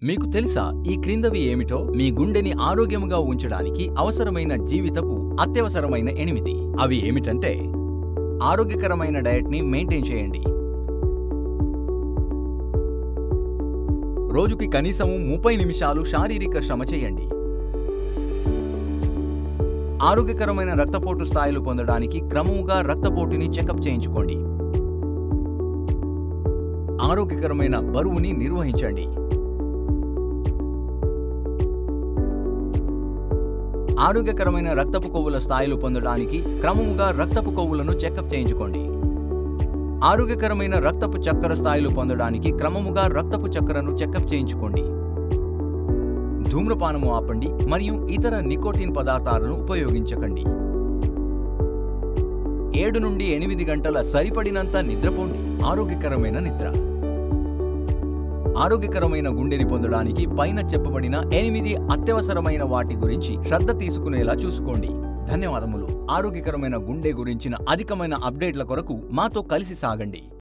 మీకు తెలుసా ఈ క్రిందవి ఏమిటో మీ గుండెని ఆరోగ్యముగా ఉంచడానికి అవసరమైన జీవితపు అత్యవసరమైన ఎనిమిది అవి ఏమిటంటే ఆరోగ్యకరమైన డయట్ని మెయింటైన్ చేయండి రోజుకి కనీసం ముప్పై నిమిషాలు శారీరక శ్రమ చేయండి ఆరోగ్యకరమైన రక్తపోటు స్థాయిలు పొందడానికి క్రమముగా రక్తపోటుని చెకప్ చేయించుకోండి ఆరోగ్యకరమైన బరువుని నిర్వహించండి ఆరోగ్యకరమైన రక్తపు కొవ్వుల స్థాయిలు పొందడానికి క్రమముగా రక్తపు కొవ్వులను చెకప్ చేయించుకోండి ఆరోగ్యకరమైన రక్తపు చక్కెర స్థాయిలు పొందడానికి క్రమముగా రక్తపు చక్కెరను చెకప్ చేయించుకోండి ధూమ్రపానము ఆపండి మరియు ఇతర నికోటిన్ పదార్థాలను ఉపయోగించకండి ఏడు నుండి ఎనిమిది గంటల సరిపడినంత నిద్రపోండి ఆరోగ్యకరమైన నిద్ర ఆరోగ్యకరమైన గుండెని పొందడానికి పైన చెప్పబడిన ఎనిమిది అత్యవసరమైన వాటి గురించి శ్రద్ధ తీసుకునేలా చూసుకోండి ధన్యవాదములు ఆరోగ్యకరమైన గుండె గురించిన అధికమైన అప్డేట్ల కొరకు మాతో కలిసి సాగండి